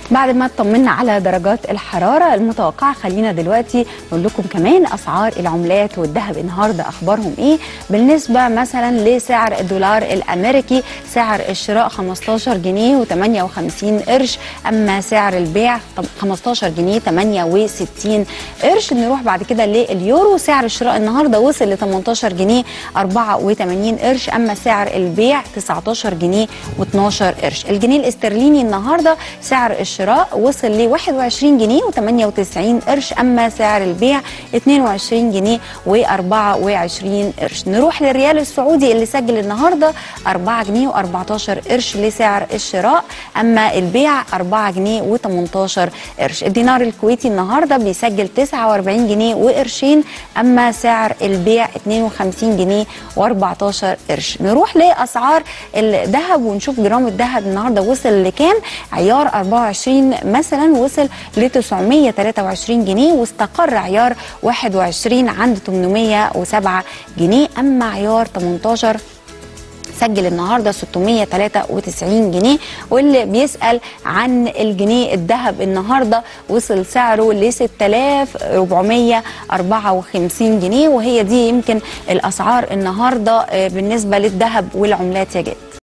بعد ما اطمنا على درجات الحرارة المتوقعة خلينا دلوقتي نقول لكم كمان أسعار العملات والذهب النهاردة أخبارهم إيه بالنسبة مثلا لسعر الدولار الأمريكي سعر الشراء 15 جنيه و58 قرش أما سعر البيع 15 جنيه 68 قرش نروح بعد كده لليورو سعر الشراء النهاردة وصل ل 18 جنيه 84 قرش أما سعر البيع 19 جنيه و12 قرش الجنيه الاسترليني النهاردة سعر الشراء وصل ل 21 جنيه و98 قرش اما سعر البيع 22 جنيه و24 قرش نروح للريال السعودي اللي سجل النهارده 4 جنيه و14 قرش لسعر الشراء اما البيع 4 جنيه و18 قرش الدينار الكويتي النهارده بيسجل 49 جنيه وقرشين اما سعر البيع 52 جنيه و14 قرش نروح لاسعار الذهب ونشوف جرام الذهب النهارده وصل لكام عيار 24 مثلا وصل ل 923 جنيه واستقر عيار 21 عند 807 جنيه اما عيار 18 سجل النهارده 693 جنيه واللي بيسال عن الجنيه الذهب النهارده وصل سعره ل 6454 جنيه وهي دي يمكن الاسعار النهارده بالنسبه للذهب والعملات يا جد